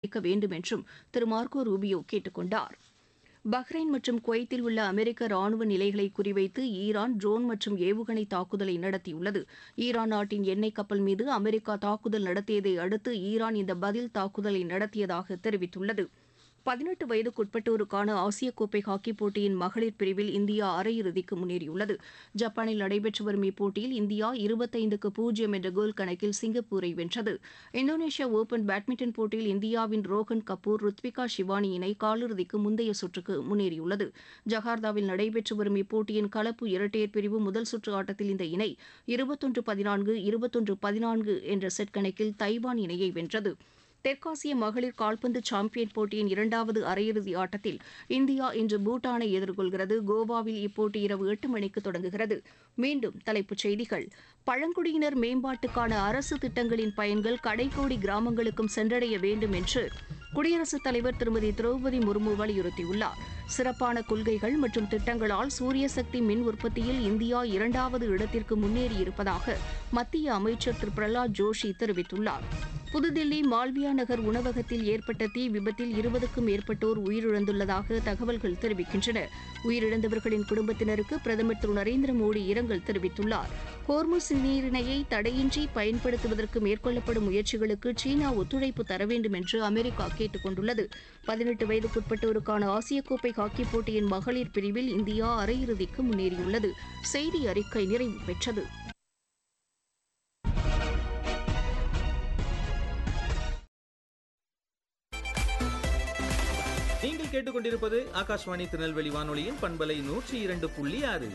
அளிக்க வேண்டும் என்றும் திரு மார்கோ ரூபியோ கேட்டுக் கொண்டார் பஹ்ரைன் மற்றும் குவைத்தில் உள்ள அமெரிக்க ராணுவ நிலைகளை குறிவைத்து ஈரான் ட்ரோன் மற்றும் ஏவுகணை தாக்குதலை நடத்தியுள்ளது ஈரான் நாட்டின் எண்ணெய் கப்பல் மீது அமெரிக்கா தாக்குதல் நடத்தியதை அடுத்து ஈரான் இந்த பதில் தாக்குதலை நடத்தியதாக தெரிவித்துள்ளது பதினெட்டு வயதுக்குட்பட்டோருக்கான ஆசிய கோப்பை ஹாக்கிப் போட்டியின் மகளிர் பிரிவில் இந்தியா அரையிறுதிக்கு முன்னேறியுள்ளது ஜப்பானில் நடைபெற்று வரும் இப்போட்டியில் இந்தியா இருபத்தைந்துக்கு பூஜ்ஜியம் என்ற கோல் கணக்கில் சிங்கப்பூரை வென்றது இந்தோனேஷியா ஓபன் பேட்மிண்டன் போட்டியில் இந்தியாவின் ரோஹன் கபூர் ருத்விகா ஷிவானி இணை காலிறுதிக்கு முந்தைய சுற்றுக்கு முன்னேறியுள்ளது ஜகார்த்தாவில் நடைபெற்று வரும் இப்போட்டியின் கலப்பு இரட்டையர் பிரிவு முதல் சுற்று ஆட்டத்தில் இந்த இணை இருபத்தொன்று பதினான்கு இருபத்தொன்று பதினான்கு என்ற செட் கணக்கில் தைவான் இணையை வென்றது தெற்காசிய மகளிர் கால்பந்து சாம்பியன் போட்டியின் இரண்டாவது அரையிறுதி ஆட்டத்தில் இந்தியா இன்று பூட்டானை எதிர்கொள்கிறது கோவாவில் இப்போட்டி இரவு எட்டு மணிக்கு தொடங்குகிறது மீண்டும் தலைப்புச் செய்திகள் பழங்குடியினர் மேம்பாட்டுக்கான அரசு திட்டங்களின் பயன்கள் கடைக்கோடி கிராமங்களுக்கும் சென்றடைய வேண்டும் என்று குடியரசுத் தலைவர் திருமதி திரௌபதி முர்மு வலியுறுத்தியுள்ளார் சிறப்பான கொள்கைகள் மற்றும் திட்டங்களால் சூரிய சக்தி மின் உற்பத்தியில் இந்தியா இரண்டாவது இடத்திற்கு முன்னேறியிருப்பதாக மத்திய அமைச்சர் திரு பிரகலாத் ஜோஷி தெரிவித்துள்ளார் புதுதில்லி மால்வியா நகர் உணவகத்தில் ஏற்பட்ட தீ விபத்தில் இருபதுக்கும் மேற்பட்டோர் உயிரிழந்துள்ளதாக தகவல்கள் தெரிவிக்கின்றன உயிரிழந்தவர்களின் குடும்பத்தினருக்கு பிரதமர் திரு நரேந்திர மோடி இரங்கல் தெரிவித்துள்ளார் ஹோர்முஸ் நீரிணையை தடையின்றி பயன்படுத்துவதற்கு மேற்கொள்ளப்படும் முயற்சிகளுக்கு சீனா ஒத்துழைப்பு தர வேண்டும் என்று அமெரிக்கா கேட்டுக் கொண்டுள்ளது பதினெட்டு வயதுக்குட்பட்டோருக்கான ஆசிய கோப்பை ஹாக்கிப் போட்டியின் மகளிர் பிரிவில் இந்தியா அரையிறுதிக்கு முன்னேறியுள்ளது செய்தி அறிக்கை நிறைவு பெற்றது நீங்கள் கேட்டுக்கொண்டிருப்பது ஆகாஷ்வாணி திருநெல்வேலி வானொலியின் பண்பலை நூற்றி இரண்டு புள்ளி ஆறு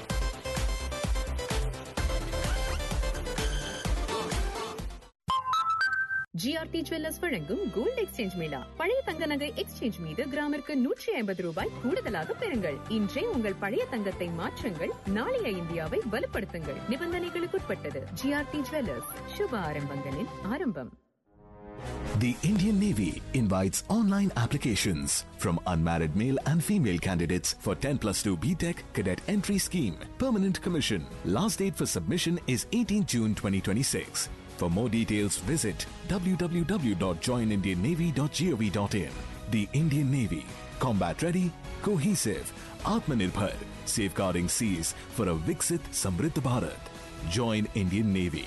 ஜிஆர்டி ஜுவல்லர்ஸ் வழங்கும் கோல்ட் எக்ஸ்சேஞ்ச் மேளா பழைய தங்க நகை எக்ஸ்சேஞ்ச் மீது கிராமிற்கு நூற்றி ஐம்பது ரூபாய் கூடுதலாக பெறுங்கள் இன்றே உங்கள் பழைய தங்கத்தை மாற்றுங்கள் நாளைய இந்தியாவை வலுப்படுத்துங்கள் நிபந்தனைகளுக்குட்பட்டது ஜிஆர்டி ஜுவல்லர்ஸ் சுப ஆரம்பங்களின் ஆரம்பம் The Indian Navy invites online applications from unmarried male and female candidates for 10 plus 2 BTEC cadet entry scheme. Permanent commission. Last date for submission is 18 June 2026. For more details, visit www.joinindiannavy.gov.in. The Indian Navy. Combat ready, cohesive, Atmanirbhar, safeguarding seas for a Viksit Samriddh Bharat. Join Indian Navy.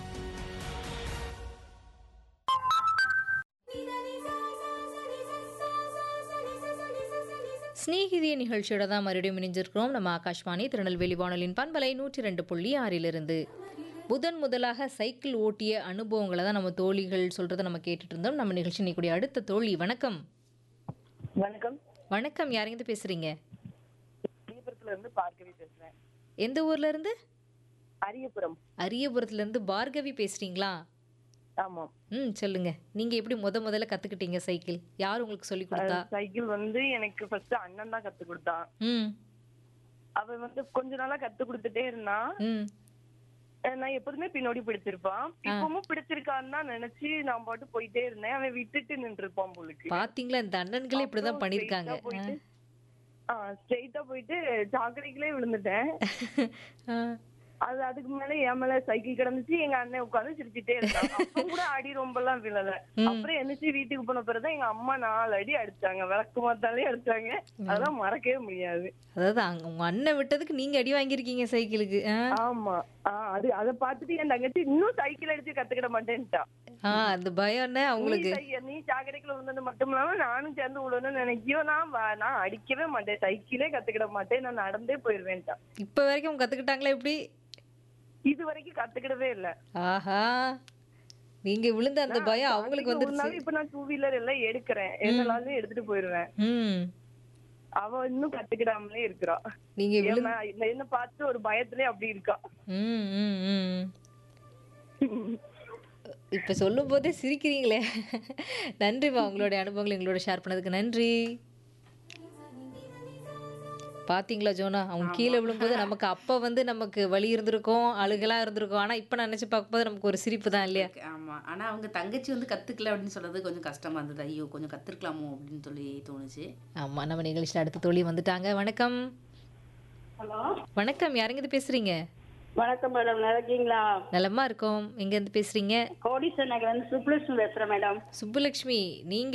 ஸ்நேகிதிய நிகழ்ச்சியோட தான் மறுபடியும் இணைஞ்சிருக்கிறோம் நம்ம ஆகாஷ்வாணி திருநெல்வேலி வானொலியின் பண்பலை நூற்றி ரெண்டு புள்ளி ஆறிலிருந்து புதன் முதலாக சைக்கிள் ஓட்டிய அனுபவங்களை தான் நம்ம தோழிகள் சொல்றதை நம்ம கேட்டுட்டு இருந்தோம் நம்ம நிகழ்ச்சி நீக்கூடிய அடுத்த தோழி வணக்கம் வணக்கம் வணக்கம் யாருங்கிட்ட பேசுறீங்க விழுப்புரத்துல இருந்து பார்கவி பேசுறேன் எந்த ஊர்ல இருந்து அரியபுரம் அரியபுரத்துல இருந்து பார்கவி பேசுறீங்களா ஆமா ம் சொல்லுங்க நீங்க எப்படி முத முதல்ல கத்துக்கிட்டீங்க சைக்கிள் யார் உங்களுக்கு சொல்லி கொடுத்தா சைக்கிள் வந்து எனக்கு ஃபர்ஸ்ட் அண்ணன் தான் கத்து கொடுத்தான் ம் அவன் வந்து கொஞ்ச நாளா கத்து கொடுத்துட்டே இருந்தான் ம் அஹ் நான் எப்போதுமே பின்னாடி பிடிச்சிருப்பான் இப்பவும் பிடிச்சிருக்கான்னு தான் நினைச்சு நான் பாட்டு போயிட்டே இருந்தேன் அவன் விட்டுட்டு நின்று இருப்பான் போலுக்கு பாத்தீங்களா இந்த அண்ணன்களே இப்படிதான் பண்ணிருக்காங்க ஸ்ட்ரெயிட்டா போயிட்டு சாக்கடைக்குள்ளே விழுந்துட்டேன் ஆ. அது அதுக்கு மேல என் மேல சைக்கிள் கிடந்துச்சு எங்க அண்ணன் உட்காந்து சிரிச்சுட்டே இருந்தான் அப்ப கூட அடி ரொம்ப எல்லாம் விழல அப்புறம் என்னச்சு வீட்டுக்கு போன பிறகுதான் எங்க அம்மா நாலு அடி அடிச்சாங்க விளக்கு மாத்தாலே அடிச்சாங்க அதெல்லாம் மறக்கவே முடியாது அதாவது அங்க உங்க அண்ணன் விட்டதுக்கு நீங்க அடி வாங்கியிருக்கீங்க சைக்கிளுக்கு ஆ? ஆமா ஆஹ் அது அத பாத்துட்டு என் தங்கச்சி இன்னும் சைக்கிள் அடிச்சு கத்துக்கிட மாட்டேன்ட்டா ஆ அந்த பயம் என்ன நீ அவங்களுக்கு சை- நீ சாக்கடைக்குள்ள விழுந்தது மட்டும் இல்லாம நானும் சேர்ந்து விழணும்னு நினைக்கியோ நான் வ- நான் அடிக்கவே மாட்டேன் சைக்கிளே கத்துக்கிட மாட்டேன் நான் நடந்தே போயிருவேன்ட்டா இப்ப வரைக்கும் கத்துக்கிட்டாங்களா எப்படி இது வரைக்கும் கத்துக்கிடவே இல்ல ஆஹா நீங்க விழுந்த அந்த பயம் அவங்களுக்கு சாக்கடைக்கு வந்துருச்சு விழுந்தாலும் இப்ப நான் டூ வீலர் எல்லாம் எடுக்கிறேன் என்னாலும் எடுத்துட்டு போயிருவேன் ம் அவ இன்னும் கத்துக்கிடாமலே இருக்கிறா நீங்க விழு என்ன என்ன- என்ன பார்த்து ஒரு பயத்திலே அப்படி இருக்கா ம் ம் ம் இப்ப சொல்லும் போதே சிரிக்கிறீங்களே நன்றிமா உங்களுடைய அனுபவங்களை எங்களோட ஷேர் பண்ணதுக்கு நன்றி பாத்தீங்களா ஜோனா அவங்க கீழே விழும்போது நமக்கு அப்ப வந்து நமக்கு வலி இருந்திருக்கும் அழுகலா இருந்திருக்கும் ஆனா இப்ப நினைச்சு பார்க்கும்போது நமக்கு ஒரு சிரிப்பு தான் இல்லையா ஆமா ஆனா அவங்க தங்கச்சி வந்து கத்துக்கல அப்படின்னு சொல்றது கொஞ்சம் கஷ்டமா இருந்தது ஐயோ கொஞ்சம் கத்துருக்கலாமோ அப்படின்னு சொல்லி தோணுச்சு ஆமா நம்ம நிகழ்ச்சியில் அடுத்த தோழி வந்துட்டாங்க வணக்கம் ஹலோ வணக்கம் யாருங்க இது பேசுறீங்க வணக்கம் மேடம் நல்லா இருக்கீங்களா நலமா இருக்கோம் எங்க இருந்து பேசுறீங்க கோடீஸ்வரன் நகர் வந்து சுப்லட்சுமி பேசுறேன் மேடம் சுப்புலட்சுமி நீங்க